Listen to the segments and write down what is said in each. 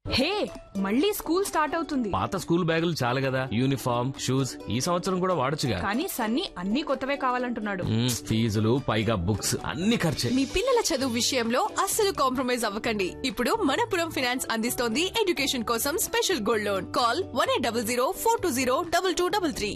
హే మళ్ళీ school start అవుతుంది పాత స్కూల్ బ్యాగులు చాలు కదా యూనిఫామ్ షూస్ ఈ సంవత్సరం కూడా వాడొచ్చుగా కానీ సన్నీ అన్ని కొత్తవే కావాలంటున్నాడు మ్మ్, ఫీజులు పైగా బుక్స్ అన్ని ఖర్చే మీ పిల్లల చదువు విషయంలో అస్సలు కాంప్రమైజ్ అవ్వకండి ఇప్పుడు మనపురం ఫినాన్స్ అందిస్తోంది ఎడ్యుకేషన్ కోసం special gold loan call one eight double zero four two zero double two double three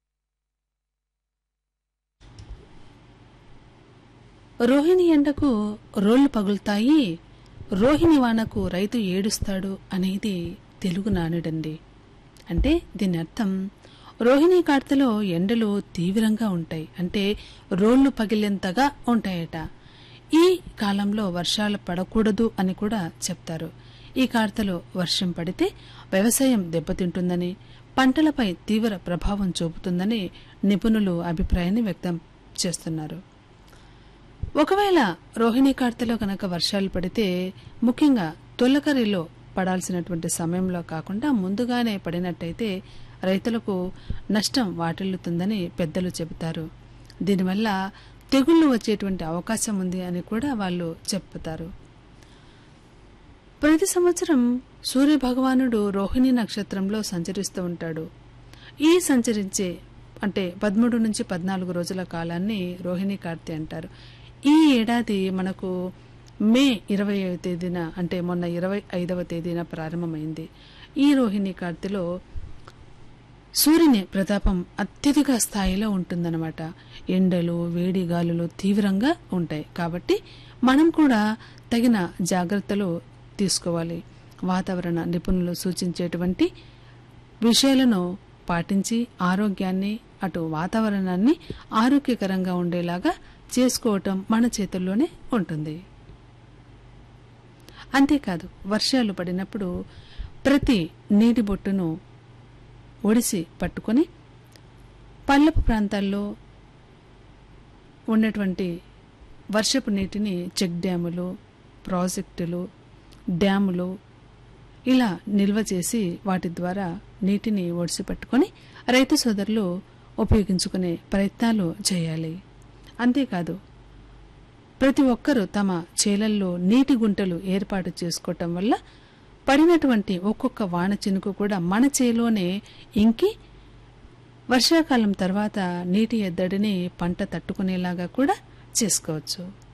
Rohini ఎండకు రోళ్లు పగులుతాయి రోహిణి వానకు రైతు ఏడుస్తాడు అనేది తెలుగు నానుడండి అంటే దీని అర్థం రోహిణి కార్తెలో ఎండలు తీవ్రంగా ఉంటాయి అంటే రోళ్లు పగిలేంతగా ఉంటాయట ఈ కాలంలో వర్షాలు పడకూడదు అని కూడా చెప్తారు ఈ కార్తెలో వర్షం పడితే వ్యవసాయం దెబ్బతింటుందని పంటలపై తీవ్ర ప్రభావం చూపుతుందని నిపుణులు అభిప్రాయాన్ని వ్యక్తం చేస్తున్నారు ఒకవేళ రోహిణి కార్తెలో కనుక వర్షాలు పడితే ముఖ్యంగా తొలకరిలో పడాల్సినటువంటి సమయంలో కాకుండా ముందుగానే పడినట్టయితే రైతులకు నష్టం వాటిల్లుతుందని పెద్దలు చెబుతారు దీనివల్ల తెగుళ్లు వచ్చేటువంటి అవకాశం ఉంది అని కూడా వాళ్ళు చెప్తారు ప్రతి సంవత్సరం సూర్య భగవానుడు రోహిణి నక్షత్రంలో సంచరిస్తూ ఉంటాడు ఈ సంచరించే అంటే పదమూడు నుంచి పద్నాలుగు రోజుల కాలాన్ని రోహిణి కార్తె అంటారు ఈ ఏడాది మనకు మే ఇరవై తేదీన అంటే మొన్న ఇరవై ఐదవ తేదీన ప్రారంభమైంది ఈ రోహిణి కార్తెలో సూర్యుని ప్రతాపం అత్యధిక స్థాయిలో ఉంటుందన్నమాట ఎండలు వేడి గాలులు తీవ్రంగా ఉంటాయి కాబట్టి మనం కూడా తగిన జాగ్రత్తలు తీసుకోవాలి వాతావరణ నిపుణులు సూచించేటువంటి విషయాలను పాటించి ఆరోగ్యాన్ని అటు వాతావరణాన్ని ఆరోగ్యకరంగా ఉండేలాగా చేసుకోవటం మన చేతుల్లోనే ఉంటుంది అంతేకాదు వర్షాలు పడినప్పుడు ప్రతి నీటి బొట్టును ఒడిసి పట్టుకొని పల్లపు ప్రాంతాల్లో ఉన్నటువంటి వర్షపు నీటిని చెక్ డ్యాములు ప్రాజెక్టులు డ్యాములు ఇలా నిల్వ చేసి వాటి ద్వారా నీటిని ఒడిసి పట్టుకొని రైతు సోదరులు ఉపయోగించుకునే ప్రయత్నాలు చేయాలి అంతేకాదు ప్రతి ఒక్కరూ తమ చేలల్లో నీటి గుంటలు ఏర్పాటు చేసుకోవటం వల్ల పడినటువంటి ఒక్కొక్క వాన చినుకు కూడా మన చేలోనే ఇంకి వర్షాకాలం తర్వాత నీటి ఎద్దడిని పంట తట్టుకునేలాగా కూడా చేసుకోవచ్చు